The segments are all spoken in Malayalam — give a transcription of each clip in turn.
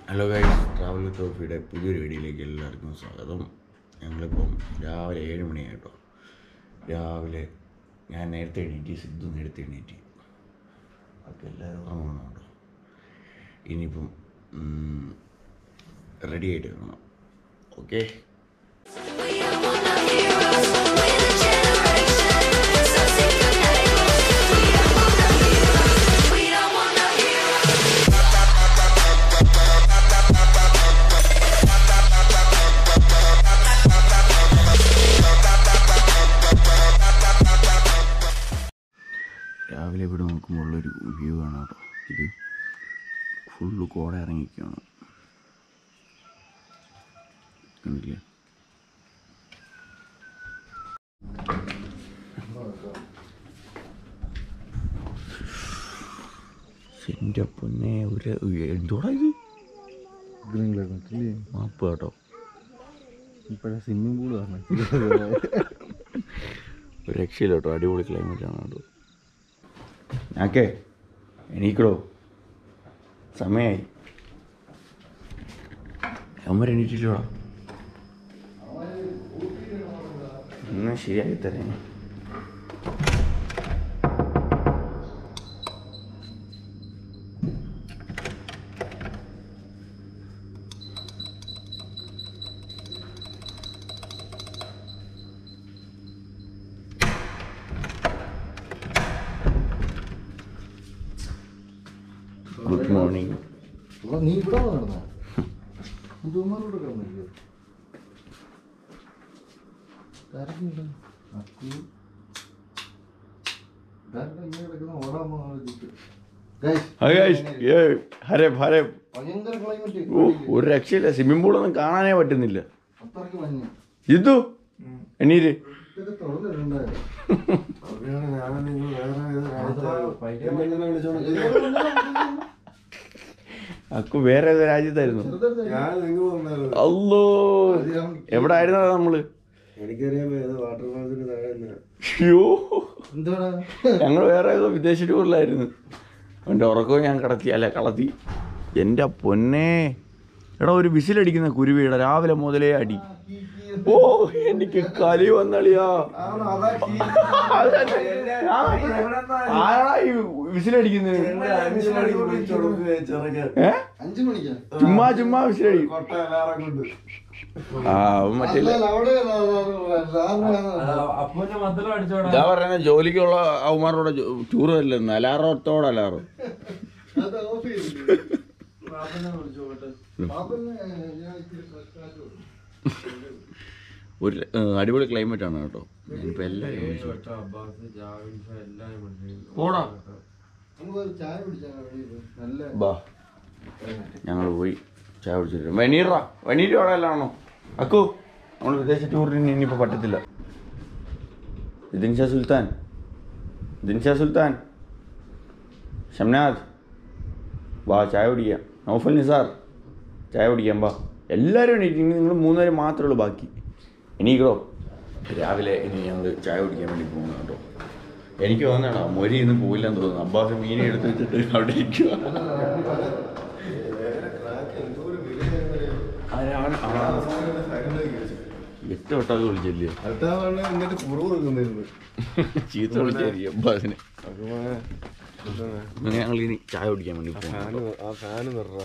ഹലോ ഗൈസ് ട്രാവൽ വിത്ത് ഓഫിയുടെ പുതിയൊരു വീഡിയോയിലേക്ക് എല്ലാവർക്കും സ്വാഗതം ഞങ്ങളിപ്പം രാവിലെ ഏഴ് മണിയായി കേട്ടോ രാവിലെ ഞാൻ നേരത്തെ എണീറ്റ് സിദ്ധു നേരത്തെ എണീറ്റ് ഒക്കെ എല്ലാവരും ഉറങ്ങണം കേട്ടോ ഇനിയിപ്പം റെഡി ആയിട്ട് കാണാം okay We are one of heroes in a generation. So sick of labels. We are one of heroes. We are one of heroes. രാവിലെ ഇവിടെ നോക്കുമ്പോഴുള്ളൊരു വ്യൂ ആണ് കേട്ടോ ഇത് ഫുള്ള് കോട ഇറങ്ങിയിരിക്കുകയാണ് കണ്ടില്ലേ എൻ്റെ പൊന്നെ ഒരു എന്തോടാ ഇത് മാപ്പ് കേട്ടോ ഇപ്പോഴാ സ്വിമ്മിംഗ് പൂള് പറഞ്ഞു ഒരു രക്ഷയില്ല കേട്ടോ അടിപൊളി ക്ലൈമറ്റ് ആണ് കേട്ടോ ഞാക്കേ എണീക്കടോ സമയമായി അമ്മ എണീറ്റില്ലോടാ എന്നാ ശരിയാക്കി തരേ ഗുഡ് മോർണിംഗ് നീ ഇവിടെ നടന്ന തുമ്മാരോട് കിടന്നില്ലേ തിരക്കില്ല അക്കു ഇതാരുടെ ഇങ്ങനെ കിടക്കുന്ന ഓടാൻ പോകുന്ന ഹരേ ഹരേ ഭയങ്കര ക്ലൈമറ്റ് ഓ ഒരു രക്ഷയില്ല സ്വിമ്മിംഗ് പൂളൊന്നും കാണാനേ പറ്റുന്നില്ല അത്രയ്ക്ക് മഞ്ഞ് ജിത്തു എണീര് ഇതൊക്കെ തുറന്നിട്ടുണ്ടായിരുന്നു അക്കു വേറെ ഏതോ രാജ്യത്തായിരുന്നു അല്ലോ എവിടെ ആയിരുന്നാ നമ്മള് എനിക്കറിയാൻ വാട്ടർ ഫാൾസിന് താഴെ അയ്യോ എന്താണ് ഞങ്ങൾ വേറെ ഏതോ വിദേശ ടൂറിലായിരുന്നു അവൻ്റെ ഉറക്കവും ഞാൻ കടത്തി അല്ല കളത്തി എൻ്റെ പൊന്നെ എടാ ഒരു വിസിലടിക്കുന്ന കുരുവിയുടെ രാവിലെ മുതലേ അടി ഓ എനിക്ക് കലി വന്നളിയാ ആരാ ഈ വിസിലടിക്കുന്നത് ഏ അഞ്ചു മണിക്കാ ചുമ്മാ ചുമ്മാ വിസിലടി ആ അവൻ മറ്റേ അല്ല, അവിടെ അപ്പൂന്റെ മദ്ദളം അടിച്ചോടാ ഇതാ പറയുന്ന ജോലിക്കുള്ള അവന്മാരോടെ ടൂർ അല്ലെന്ന് അലാറത്തോടെ അലാറ് അത് ഓഫ് ചെയ്തില്ലേ പാപ്പനെ വിളിച്ചോട്ടെ പാപ്പന് ഞാൻ ഇത്തിരി ഫ്രഷ് കൊടുത്തു ഒരു ഏ, അടിപൊളി ക്ലൈമറ്റ് ആണ് കേട്ടോ ഞാനിപ്പോൾ എല്ലാവരും വിളിച്ചു അബ്ബാസ് ജാവിൻ ഷാ എല്ലാരും വിളിച്ചു പോടാ നമുക്കൊരു ചായ കുടിച്ചാൽ നല്ല ബാ ഞങ്ങൾ പോയി ചായ കുടിച്ചിട്ട് വനീറ വനീര അവിടെ എല്ലാണോ അക്കു നമ്മൾ വിദേശ ടൂറിന് ഇനിയിപ്പോൾ പറ്റത്തില്ല ദിൻഷാ സുൽത്താൻ ദിൻഷാ സുൽത്താൻ ഷംനാഥ് വാ ചായ കുടിക്കാം നൗഫൽ നിസാർ ചായ കുടിക്കാം വാ എല്ലാവരും എണീറ്റ് ഇനി നിങ്ങൾ മൂന്നുപേരും മാത്രമേ ഉള്ളൂ ബാക്കി എണീക്കടോ രാവിലെ ഇനി ഞങ്ങൾ ചായ കുടിക്കാൻ വേണ്ടി പോകുന്നു കേട്ടോ എനിക്ക് തോന്നണോ മൊരി ഇന്ന് പോയില്ലെന്ന് തോന്നുന്നു അബ്ബാസ് മീനെ എടുത്ത് വെച്ചിട്ട് അവിടെ ഇരിക്കുക എട്ട് വട്ടമൊക്കെ വിളിച്ചില്ലയോ അടുത്താണ് എന്നിട്ട് കുറവ് കൊടുക്കുന്നിരുന്നു ചീത്ത വിളിച്ചായിരിക്കും അബ്ബാസിനെ അങ്ങനെ ഞങ്ങൾ ഇനി ചായ കുടിക്കാൻ വേണ്ടി പോകും ഫാന് ആ ഫാന് നിറ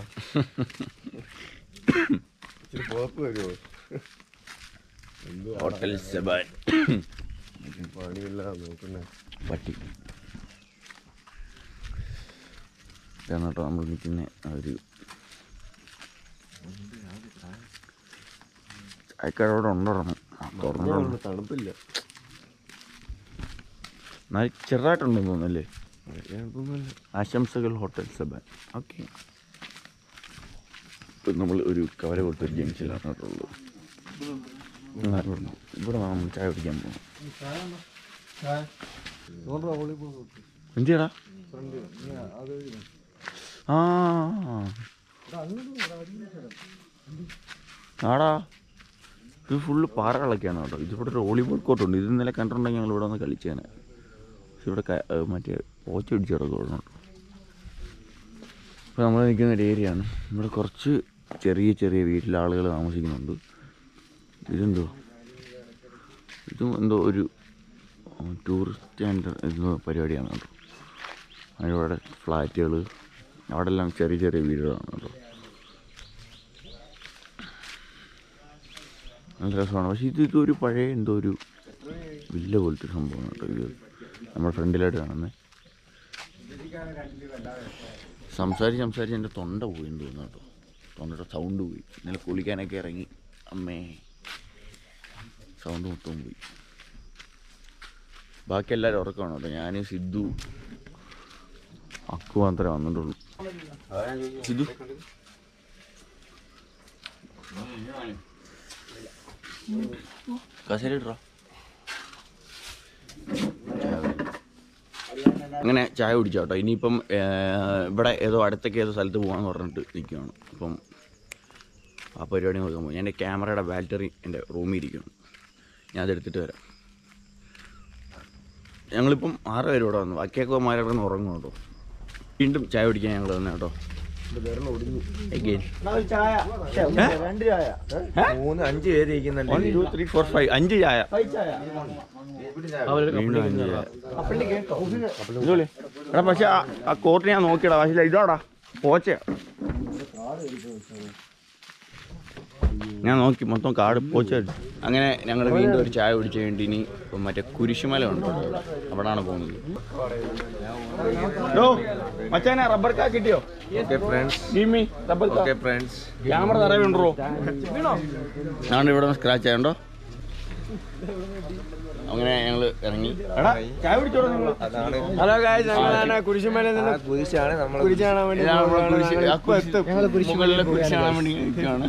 ഇച്ചിരി പോപ്പ് വരുമോ എന്തോ ഹോട്ടൽ സെബാൻ പണിയില്ല നോക്കുന്നേ പട്ടി ഇതാണ് കേട്ടോ നമ്മൾ നിൽക്കുന്ന ആ ഒരു ചായക്കാരോടെ ഉണ്ടോറണം തുറന്നു തണുപ്പില്ല എന്നാൽ ചെറുതായിട്ടുണ്ടെന്ന് തോന്നുന്നല്ലേ കുഴപ്പമൊന്നുമില്ല ആശംസകൾ ഹോട്ടൽ സെബാൻ ഓക്കെ ഇപ്പം നമ്മൾ ഒരു കവര കൊടുത്തൊരു ജംഗ്ഷനിലാണ് കേട്ടോ ഉള്ളത് ആ, ഇവിടെ ഇവിടെ നമ്മൾ ചായ കുടിക്കാൻ പോകും എന്തിയാടാ ആ ആടാ ഇത് ഫുള്ള് പാറകളൊക്കെയാണ് കേട്ടോ ഇതിവിടെ ഒരു വോളിബോൾ കോർട്ടുണ്ട് ഇത് ഇന്നലെ കണ്ടിട്ടുണ്ടെങ്കിൽ ഞങ്ങൾ ഇവിടെ വന്ന് കളിച്ചേനെ പക്ഷെ ഇവിടെ ക- ഏ, മറ്റേ പോച്ച പിടിച്ച് കിടക്കുകയാണ് കേട്ടോ ഇപ്പോൾ നമ്മൾ നിൽക്കുന്ന ഒരു ഏരിയ ആണ് ഇവിടെ കുറച്ച് ചെറിയ ചെറിയ വീട്ടിൽ ആളുകൾ താമസിക്കുന്നുണ്ട് ഇതെന്തോ ഇതും എന്തോ ഒരു ടൂറിസ്റ്റ് ആൻഡ് എന്തോ പരിപാടിയാണ് കേട്ടോ അതിവിടെ ഫ്ലാറ്റുകൾ അവിടെ എല്ലാം ചെറിയ ചെറിയ വീടുകളാണ് കേട്ടോ നല്ല രസമാണ് പക്ഷേ ഇത് ഇതൊരു പഴയ എന്തോ ഒരു വില്ല പോലത്തെ ഒരു സംഭവമാണ് കേട്ടോ ഇത് നമ്മുടെ ഫ്രണ്ടിലായിട്ട് കാണുന്നത് സംസാരിച്ച് സംസാരിച്ച് എൻ്റെ തൊണ്ട പോയി എന്ന് തോന്നുന്നു കേട്ടോ തൊണ്ടയുടെ സൗണ്ട് പോയി ഇന്നലെ കുളിക്കാനൊക്കെ ഇറങ്ങി അമ്മേ സൗണ്ട് മൊത്തം പോയി ബാക്കി എല്ലാവരും ഉറക്കമാണ് കേട്ടോ ഞാൻ സിദ്ധു അക്കു മാത്രമേ വന്നിട്ടുള്ളൂ സിദ്ധു കസേര ഇടറാ അങ്ങനെ ചായ കുടിച്ചു കേട്ടോ ഇനിയിപ്പം ഏർ, ഇവിടെ ഏതോ അടുത്തൊക്കെ ഏതോ സ്ഥലത്ത് പോകാമെന്ന് പറഞ്ഞിട്ട് നിൽക്കുകയാണ് അപ്പം ആ പരിപാടി നോക്കാൻ പോകും എൻ്റെ ക്യാമറയുടെ ബാറ്ററി എൻ്റെ റൂമിൽ ഇരിക്കണം ഞാൻ അതെടുത്തിട്ട് വരാം ഞങ്ങളിപ്പം ആറ് പേര് ഇവിടെ വന്നു ബാക്കിയൊക്കെ മാരെ കിടന്ന് ഉറങ്ങും കേട്ടോ വീണ്ടും ചായ കുടിക്കാൻ ഞങ്ങൾ വന്നു കേട്ടോ Again. മൂന്ന് അഞ്ച് പേര് ഇരിക്കുന്നുണ്ട് One, two, three, four, five. അഞ്ച് ചായ വീണ്ടും അഞ്ച് ചായ ഇതുപോലെ എടാ പക്ഷെ ആ- ആ കോട്ട് ഞാൻ നോക്കിയടാ പക്ഷേ ഇതാടാ പോച്ചയാ ഞാൻ നോക്കി മൊത്തം കാട് പോച്ച അങ്ങനെ ഞങ്ങൾ വീണ്ടും ഒരു ചായ കുടിച്ച് വേണ്ടി ഇനി ഇപ്പം മറ്റേ കുരിശുമല ഉണ്ട് അവിടെ. അവിടാണ് പോകുന്നത് ഡോ മച്ചാനെ റബ്ബർ കാ കിട്ടിയോ ഓക്കെ ഫ്രണ്ട്സ് ഗീമി റബ്ബർ കാ ഓക്കെ ഫ്രണ്ട്സ് ക്യാമറ നിറയുണ്ടോ ഞാൻ ഇവിടെ സ്ക്രാച്ച് ആയണ്ടോ അങ്ങനെ ഞങ്ങൾ ഇറങ്ങി എടാ ചായ കുടിച്ചോളൂ നിങ്ങൾ അതാണ് ഹലോ ഗായ്സ് ഞങ്ങളാണ് കുരിശുമലയിൽ നിന്ന് ആ കുരിശാണ് നമ്മൾ കുരിശ് കാണാൻ വേണ്ടി ഇതാണ് നമ്മുടെ പോവുകയാണ്. കുരിശ്. ആ കുരിശ് മുകളിലെ കുരിശ് കാണാൻ വേണ്ടി നിൽക്കുകയാണ്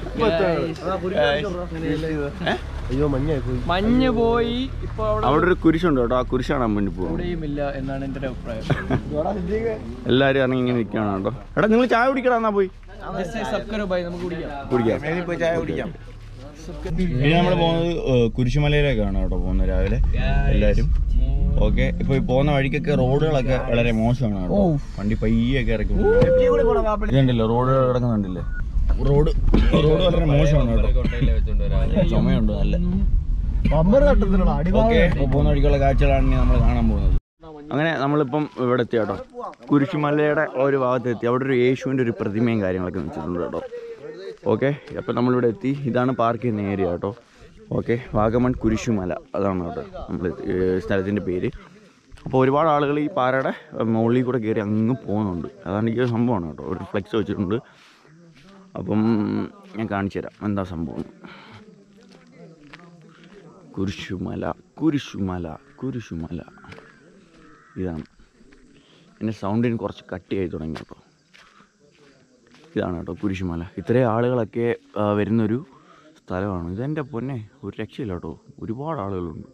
ഏ? അയ്യോ മഞ്ഞായി പോയി മഞ്ഞ് പോയി ഇപ്പൊ അവിടെ അവിടെ ഒരു കുരിശുണ്ട് കേട്ടോ ആ കുരിശ് കാണാൻ വേണ്ടി പോകും എവിടെയും ഇല്ല എന്നാണ് എന്റെ ഒരു അഭിപ്രായം എല്ലാവരും ഇറങ്ങി ഇങ്ങനെ നിൽക്കുകയാണ് കേട്ടോ എടാ നിങ്ങൾ ചായ കുടിക്കടാ എന്നാ പോയി സബ്സ്ക്രൈബ് ആയി നമുക്ക് കുടിക്കാം കുടിക്കാം പോയി ചായ കുടിക്കാം ഇനി നമ്മൾ പോകുന്നത് ഏഹ്, കുരിശുമലയിലേക്കാണ് കേട്ടോ പോകുന്നത് രാവിലെ എല്ലാവരും ഓക്കെ ഇപ്പൊ ഈ പോകുന്ന വഴിക്കൊക്കെ റോഡുകളൊക്കെ വളരെ മോശമാണ് കേട്ടോ വണ്ടി പയ്യൊക്കെ ഇറക്കി ഇതുണ്ടല്ലോ റോഡുകൾ കിടക്കുന്നുണ്ടല്ലേ റോഡ് റോഡ് വളരെ മോശമാണ് കേട്ടോ ചുമയുണ്ട് നല്ല ഓക്കെ ഇപ്പോൾ പോകുന്ന വഴിക്കുള്ള കാഴ്ചകളാണ് ഇനി നമ്മൾ കാണാൻ പോകുന്നത് അങ്ങനെ നമ്മളിപ്പം ഇവിടെ എത്തി കേട്ടോ കുരിശുമലയുടെ ഒരു ഭാഗത്ത് എത്തി അവിടെ ഒരു യേശുവിൻ്റെ ഒരു പ്രതിമയും കാര്യങ്ങളൊക്കെ വെച്ചിട്ടുണ്ട് കേട്ടോ ഓക്കെ അപ്പം നമ്മളിവിടെ എത്തി ഇതാണ് പാർക്ക് ചെയ്യുന്ന ഏരിയ കേട്ടോ ഓക്കെ വാഗമൺ കുരിശുമല അതാണ് കേട്ടോ നമ്മൾ സ്ഥലത്തിൻ്റെ പേര് അപ്പോൾ ഒരുപാട് ആളുകൾ ഈ പാറയുടെ മുകളിൽ കൂടെ കയറി അങ്ങ് പോകുന്നുണ്ട് അതാണ് ഈ ഒരു സംഭവമാണ് കേട്ടോ ഒരു ഫ്ലെക്സ് വെച്ചിട്ടുണ്ട് അപ്പം ഞാൻ കാണിച്ചു തരാം എന്താ സംഭവം കുരിശുമല കുരിശുമല കുരിശുമല ഇതാണ് എൻ്റെ സൗണ്ടിന് കുറച്ച് കട്ടിയായി തുടങ്ങി കേട്ടോ ഇതാണ് കേട്ടോ കുരിശുമല ഇത്രയും ആളുകളൊക്കെ ആ, വരുന്നൊരു സ്ഥലമാണ് ഇതെൻ്റെ പൊന്നെ ഒരു രക്ഷയില്ല കേട്ടോ ഒരുപാട് ആളുകളുണ്ട്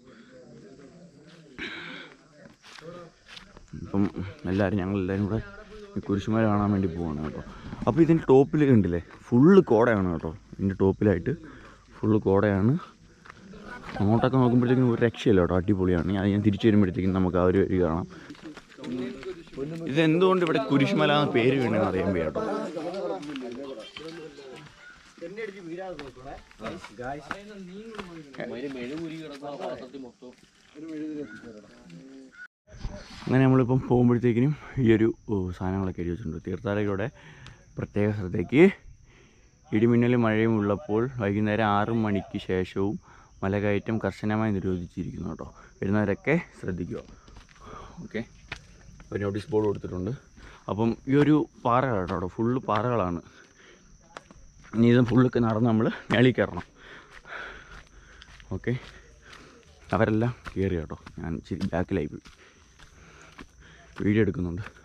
ഇപ്പം എല്ലാവരും ഞങ്ങളെല്ലാവരും കൂടെ ഈ കുരിശുമല കാണാൻ വേണ്ടി പോവാണ് കേട്ടോ അപ്പോൾ ഇതിൻ്റെ ടോപ്പിൽ കണ്ടില്ലേ ഫുള്ള് കോടയാണ് കേട്ടോ ഇതിൻ്റെ ടോപ്പിലായിട്ട് ഫുള്ള് കോടയാണ് അങ്ങോട്ടൊക്കെ നോക്കുമ്പോഴത്തേക്കും ഒരു രക്ഷയില്ല കേട്ടോ അടിപൊളിയാണ് അത് ഞാൻ തിരിച്ചു വരുമ്പോഴത്തേക്കും നമുക്ക് ആ ഒരു വഴി കാണാം ഇത് എന്തുകൊണ്ട് ഇവിടെ കുരിശുമല എന്ന പേര് വീണെന്ന് അറിയാൻ വയ്യ കേട്ടോ അങ്ങനെ നമ്മളിപ്പം പോകുമ്പോഴത്തേക്കിനും ഈ ഒരു ഓ, സാധനങ്ങളൊക്കെ എഴുതി വെച്ചിട്ടുണ്ട് തീർത്ഥാടകരുടെ പ്രത്യേക ശ്രദ്ധയ്ക്ക് ഇടിമിന്നലും മഴയും ഉള്ളപ്പോൾ വൈകുന്നേരം ആറ് മണിക്ക് ശേഷവും മലകയറ്റം കർശനമായി നിരോധിച്ചിരിക്കുന്നു കേട്ടോ വരുന്നവരൊക്കെ ശ്രദ്ധിക്കുക ഓക്കെ ഒരു നോട്ടീസ് ബോർഡ് കൊടുത്തിട്ടുണ്ട് അപ്പം ഈ ഒരു പാറകളാണ് കേട്ടോ ഫുള്ള് പാറകളാണ് ഇനി ഇത് ഫുള്ളൊക്കെ നടന്ന് നമ്മൾ മേളിൽ കയറണം ഓക്കെ അവരെല്ലാം കയറി കേട്ടോ ഞാൻ ഇച്ചിരി ബാക്കിലായി പോയി വീഡിയോ എടുക്കുന്നുണ്ട്